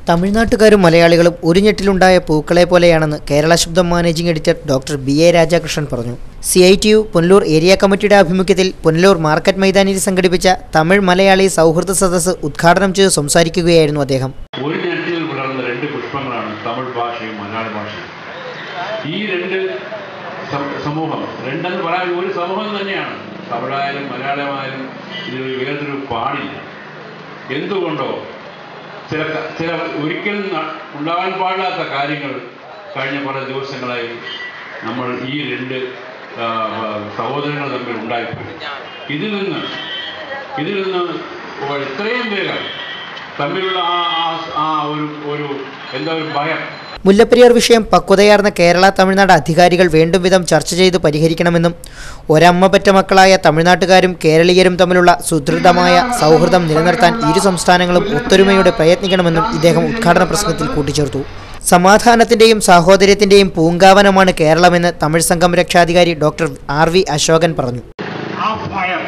തമിഴ്നാട്ടുകാരും മലയാളികളും ഒരു ഞെട്ടിലുണ്ടായ പൂക്കളെ പോലെയാണെന്ന് Kerala Shabdam managing editor doctor B A Radhakrishnan പറഞ്ഞു C I T U Punalur area കമ്മിറ്റിയുടെ ആഭിമുഖ്യത്തിൽ പുനലൂർ മാർക്കറ്റ് മൈതാനിയിൽ സംഘടിപ്പിച്ച തമിഴ് മലയാളി സൗഹൃദ സദസ്സ് ഉദ്ഘാടനം ചെയ്ത് സംസാരിക്കുകയായിരുന്നു അദ്ദേഹം ഒരു ഞെട്ടിൽ വിടർന്ന രണ്ട് പുഷ്പങ്ങളാണ് തമിഴ് ഭാഷയും മലയാള ഭാഷയും ഈ രണ്ട് സം- സമൂഹം രണ്ടെന്ന് പറയാൻ ഒരു സമൂഹം തന്നെയാണ് തമിഴായാലും മലയാളമായാലും ഇതിൽ വേറൊരു പാടില്ല എന്തുകൊണ്ടോ ചില ക- ചില ഒരിക്കലും ന- ഉണ്ടാവാൻ പാടില്ലാത്ത കാര്യങ്ങൾ കഴിഞ്ഞ കുറേ ദിവസങ്ങളായി നമ്മൾ ഈ രണ്ട് ആ, ആ, സഹോദരങ്ങൾ തമ്മിൽ ഉണ്ടായിപ്പോയി ഇതിൽ നിന്ന് ഇതിൽ നിന്ന് ഒരു ഇത്രയും വേഗം തമ്മിലുള്ള ആ ആ- ആ ഒരു ഒരു എന്താ ഒരു ഭയം മുല്ലപ്പെരിയാർ വിഷയം പക്വതയാർന്ന കേരള തമിഴ്നാട് അധികാരികൾ വേണ്ടും വിധം ചർച്ച ചെയ്ത് പരിഹരിക്കണമെന്നും ഒരമ്മ പെറ്റ മക്കളായ തമിഴ്നാട്ടുകാരും കേരളീയരും തമ്മിലുള്ള സുദൃഢമായ സൗഹൃദം നിലനിർത്താൻ ഇരു സംസ്ഥാനങ്ങളും ഒത്തൊരുമയോടെ പ്രയത്നിക്കണമെന്നും ഇദ്ദേഹം ഉദ്ഘാടന പ്രസംഗത്തിൽ കൂട്ടിച്ചേർത്തു സമാധാനത്തിന്റെയും സാഹോദര്യത്തിന്റെയും പൂങ്കാവനമാണ് കേരളമെന്ന് തമിഴ് സംഘം രക്ഷാധികാരി ഡോക്ടർ ആർ വി അശോകൻ പറഞ്ഞു ആ ഭയം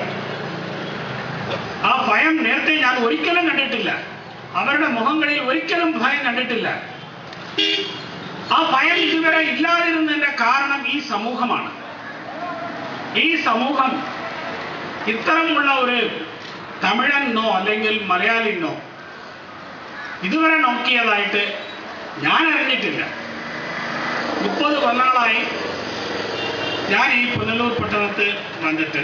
ആ ഭയം നേരത്തെ ഞാൻ ഒരിക്കലും കണ്ടിട്ടില്ല അവരുടെ മുഖങ്ങളിൽ ഒരിക്കലും ഭയം കണ്ടിട്ടില്ല ആ ഭയം ഇതുവരെ ഇല്ലാതിരുന്നതിന്റെ കാരണം ഈ സമൂഹമാണ് ഈ സമൂഹം ഇത്തരമുള്ള ഒരു തമിഴനോ അല്ലെങ്കിൽ മലയാളിനോ ഇതുവരെ നോക്കിയതായിട്ട് ഞാൻ അറിഞ്ഞിട്ടില്ല മുപ്പത് കൊല്ലങ്ങളായി ഞാൻ ഈ പുനലൂർ പട്ടണത്ത് വന്നിട്ട്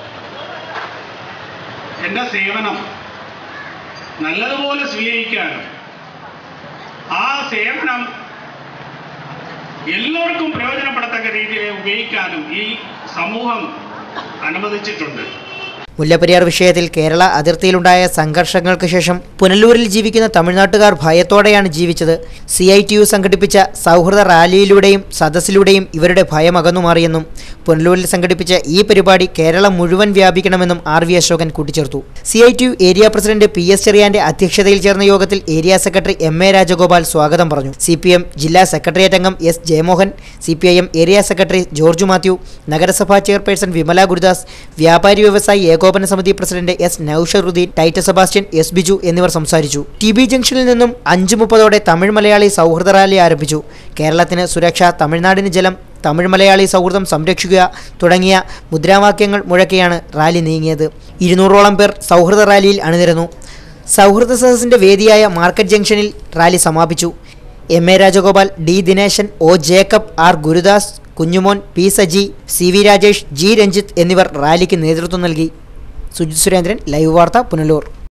എൻ്റെ സേവനം നല്ലതുപോലെ സ്വീകരിക്കാനും ആ സേവനം എല്ലാവർക്കും പ്രയോജനപ്പെടത്തക്ക രീതിയിൽ ഉപയോഗിക്കാനും ഈ സമൂഹം അനുവദിച്ചിട്ടുണ്ട് മുല്ലപ്പെരിയാർ വിഷയത്തിൽ കേരള അതിർത്തിയിലുണ്ടായ സംഘർഷങ്ങൾക്ക് ശേഷം പുനലൂരിൽ ജീവിക്കുന്ന തമിഴ്നാട്ടുകാർ ഭയത്തോടെയാണ് ജീവിച്ചത് സി ഐ ടി യു സംഘടിപ്പിച്ച സൗഹൃദ റാലിയിലൂടെയും സദസ്സിലൂടെയും ഇവരുടെ ഭയം അകന്നു മാറിയെന്നും പുനലൂരിൽ സംഘടിപ്പിച്ച ഈ പരിപാടി കേരളം മുഴുവൻ വ്യാപിക്കണമെന്നും ആർ വി അശോകൻ കൂട്ടിച്ചേർത്തു C I T U area president P S ചെറിയാന്റെ അധ്യക്ഷതയിൽ ചേർന്ന യോഗത്തിൽ area secretary M A Rajagopal സ്വാഗതം പറഞ്ഞു സി പി എം ജില്ലാ സെക്രട്ടേറിയറ്റ് അംഗം S Jayamohan C P I M area secretary George Mathew നഗരസഭാ chairperson Vimala Gurudas Vyapari Vyavasayi Ekopana Samithi president S Nausharuddin Titta Sebastian S Biju എന്നിവർ സംസാരിച്ചു ടി ബി ജംഗ്ഷനിൽ നിന്നും അഞ്ച് മുപ്പതോടെ തമിഴ് മലയാളി സൗഹൃദ റാലി ആരംഭിച്ചു കേരളത്തിന് സുരക്ഷ തമിഴ്നാടിന് ജലം തമിഴ് മലയാളി സൗഹൃദം സംരക്ഷിക്കുക തുടങ്ങിയ മുദ്രാവാക്യങ്ങൾ മുഴക്കിയാണ് റാലി നീങ്ങിയത് ഇരുന്നൂറോളം പേർ സൗഹൃദ റാലിയിൽ അണിനിരന്നു സൗഹൃദ സദസ്സിന്റെ വേദിയായ മാർക്കറ്റ് ജംഗ്ഷനിൽ റാലി സമാപിച്ചു M A Rajagopal D Dineshan O Jacob R Gurudas Kunjumon P Saji C V Rajesh G Ranjith എന്നിവർ റാലിക്ക് നേതൃത്വം നൽകി സുജിത് സുരേന്ദ്രൻ ലൈവ് വാർത്ത പുനലൂർ